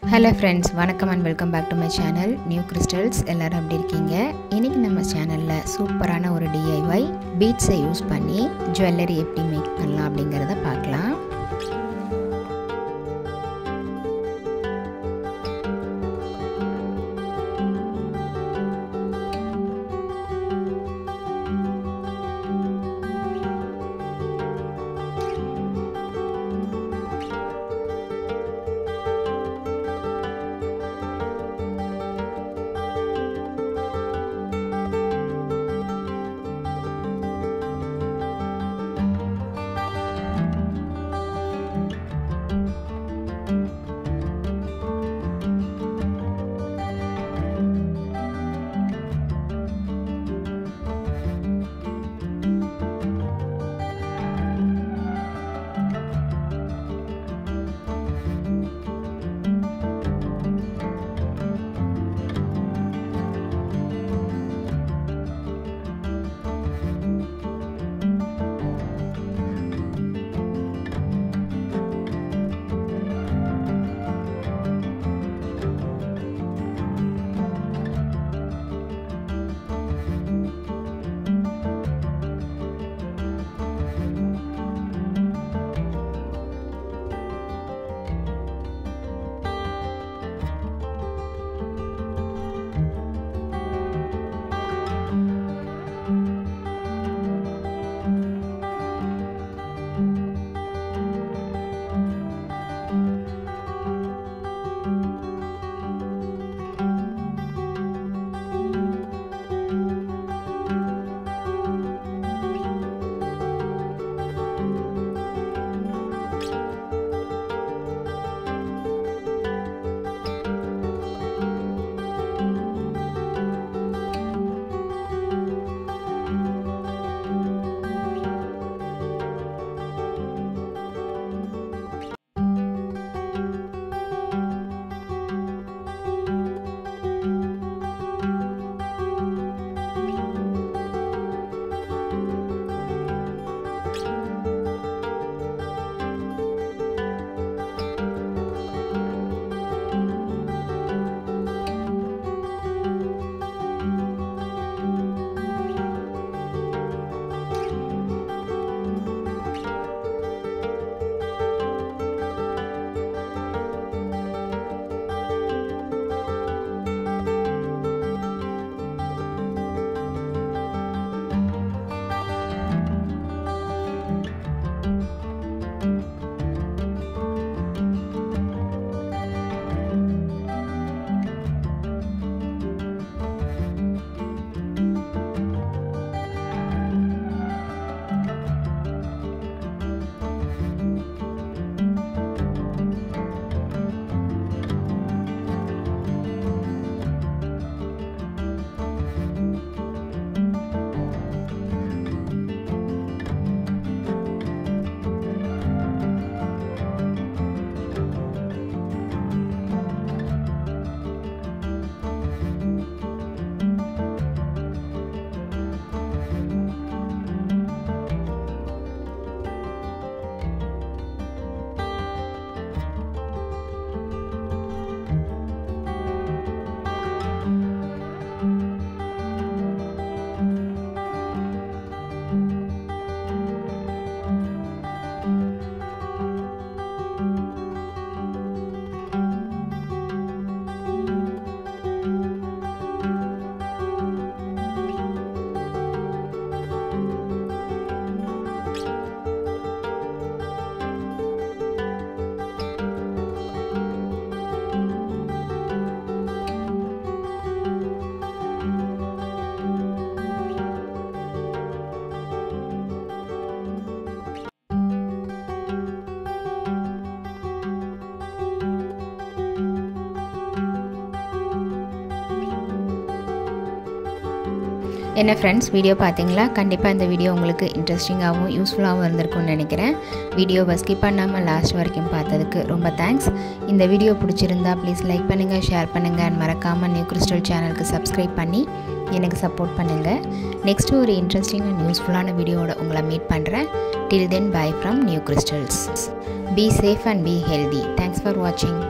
hello friends வணக்கம் and welcome back to my channel new crystals எல்லோரும் எப்படி இருக்கீங்க இன்றைக்கி நம்ம சேனலில் சூப்பரான ஒரு டிஐஒய் பீட்ஸை யூஸ் பண்ணி ஜுவல்லரி எப்படி மேக் பண்ணலாம் அப்படிங்கிறத பார்க்கலாம் என்ன ஃப்ரெண்ட்ஸ் வீடியோ பார்த்தீங்களா கண்டிப்பாக இந்த வீடியோ உங்களுக்கு இன்ட்ரெஸ்டிங்காகவும் யூஸ்ஃபுல்லாகவும் இருந்திருக்கும்னு நினைக்கிறேன் வீடியோவை ஸ்கிப் பண்ணாமல் லாஸ்ட் வரைக்கும் பார்த்ததுக்கு ரொம்ப தேங்க்ஸ் இந்த வீடியோ பிடிச்சிருந்தா ப்ளீஸ் லைக் பண்ணுங்கள் ஷேர் பண்ணுங்கள் அண்ட் மறக்காமல் நியூ கிறிஸ்டல் சேனலுக்கு சப்ஸ்கிரைப் பண்ணி எனக்கு சப்போர்ட் பண்ணுங்கள் நெக்ஸ்ட் ஒரு இன்ட்ரெஸ்டிங் அண்ட் யூஸ்ஃபுல்லான வீடியோவோட உங்களை மீட் பண்ணுறேன் till then bye from new crystals be safe and be healthy thanks for வாட்சிங்